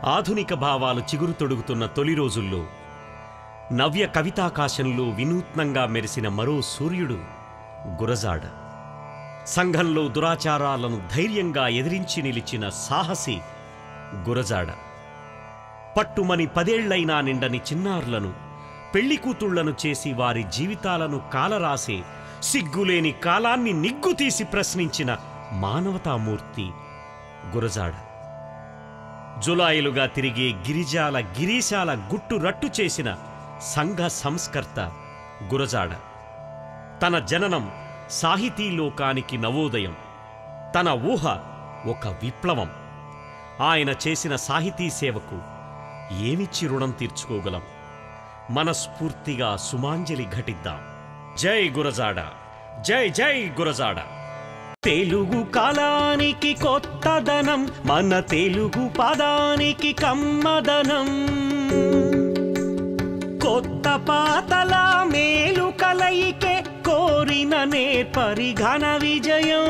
ఆధునిక భావాలు చిగురు తొడుగుతున్న తొలి రోజుల్లో నవ్య కవితాకాశంలో వినూత్నంగా మెరిసిన మరో సూర్యుడు గురజాడ సంఘంలో దురాచారాలను ధైర్యంగా ఎదిరించి నిలిచిన సాహసి గురజాడ పట్టుమని పదేళ్లైనా నిండని చిన్నారులను పెళ్లి కూతుళ్లను చేసి వారి జీవితాలను కాలరాసే సిగ్గులేని కాలాన్ని నిగ్గు తీసి ప్రశ్నించిన మానవతామూర్తి గురజాడ జులాయిలుగా తిరిగే గిరిజాల గిరీశాల గుట్టు రట్టు చేసిన సంఘ సంస్కర్త గురజాడ తన జననం సాహితీ లోకానికి నవోదయం తన ఊహ ఒక విప్లవం ఆయన చేసిన సాహితీ సేవకు ఏమిచ్చి రుణం తీర్చుకోగలం మనస్ఫూర్తిగా సుమాంజలి ఘటిద్దాం జై గురజాడ జై జై గురజాడ తెలుగు కాలానికి కొత్తదనం మన తెలుగు పదానికి కమ్మదనం కొత్త పాతల మేలు కలయికే కోరిన నేర్పరి ఘన విజయం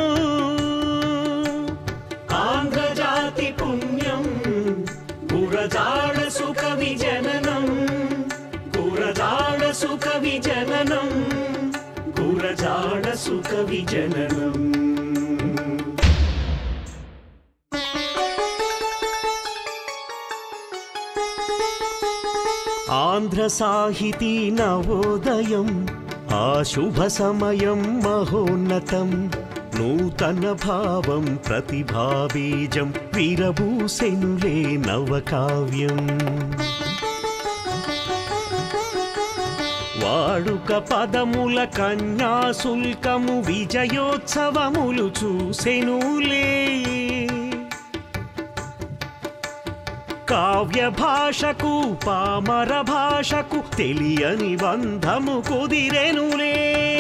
ఆంధ్రజాతి పుణ్యం గురజాడ సుఖ విజననం గురజాడ సుఖ విజననం గురజాడ సుఖ విజననం ఆంధ్ర సాహితీ నవోదయం ఆ శుభ సమయం మహోన్నతం నూతన భావం ప్రతిభాబీజం విరబూసెనులే నవకావ్యం వాడుక పదముల కన్యాశుల్కము విజయోత్సవములు చూసెనులే కావ్య భాషకు పామర భాషకు తెలియని బంధము కుదిరెనులే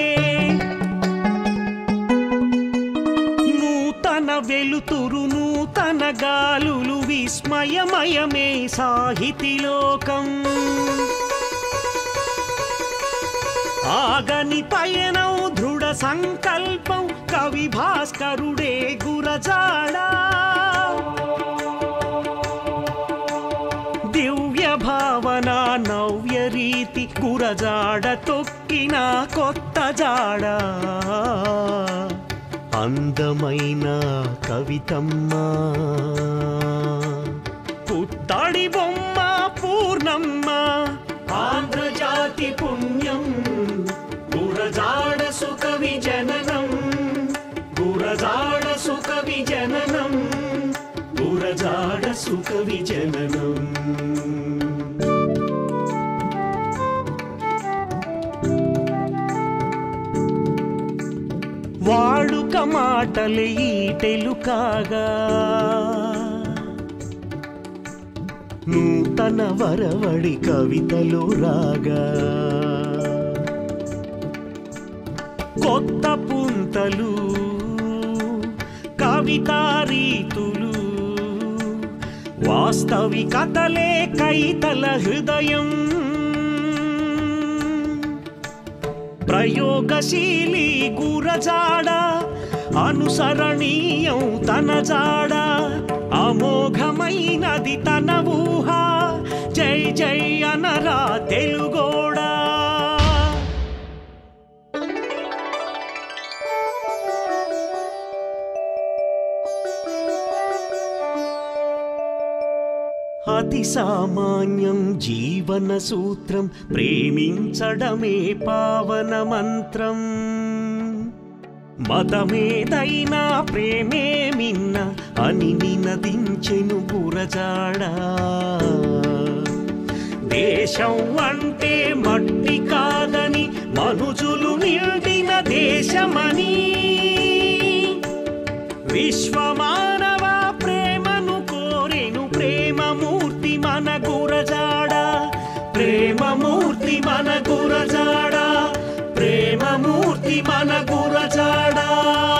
నూతన వెలుతురు నూతన గాలులు విస్మయమయమే సాహితిలోకం ఆగని పయనం దృఢ సంకల్పం కవి భాస్కరుడే గురజాడా దివ్య భావన నవ్య రీతి గురజాడ తొక్కిన కొత్త జాడ అందమైన కవితమ్మ పుత్తడి బొమ్మ పూర్ణమ్మ ఆంధ్రజాతి పుణ్యం గురజాడ సుఖ విజననం గురజాడ సుఖ విజననం గురజాడ సుఖ విజననం వాడుక మాటలే ఈటెలు కాగా నూతన వరవడి కవితలు రాగా కొత్త పుంతలు కవితా రీతులు వాస్తవికతలే కైతల హృదయం ప్రయోగశీలి గురజాడ అనుసరణీయం తన జాడ అమోఘమైనది తన ఊహ జై జై అనరా తెలుగోడా అతి సామాన్యం జీవన సూత్రం ప్రేమించడమే పావన మంత్రం మతమేదైనా ప్రేమే మిన్న అని నినదించెను గురజాడా దేశం అంటే మట్టి కాదని మనుజులు నిండిన దేశమని విశ్వమానవ ప్రేమను కోరెను ప్రేమమూర్తి మన గురజాడ ప్రేమమూర్తి మన గురజాడ ప్రేమమూర్తి మన గురజాడ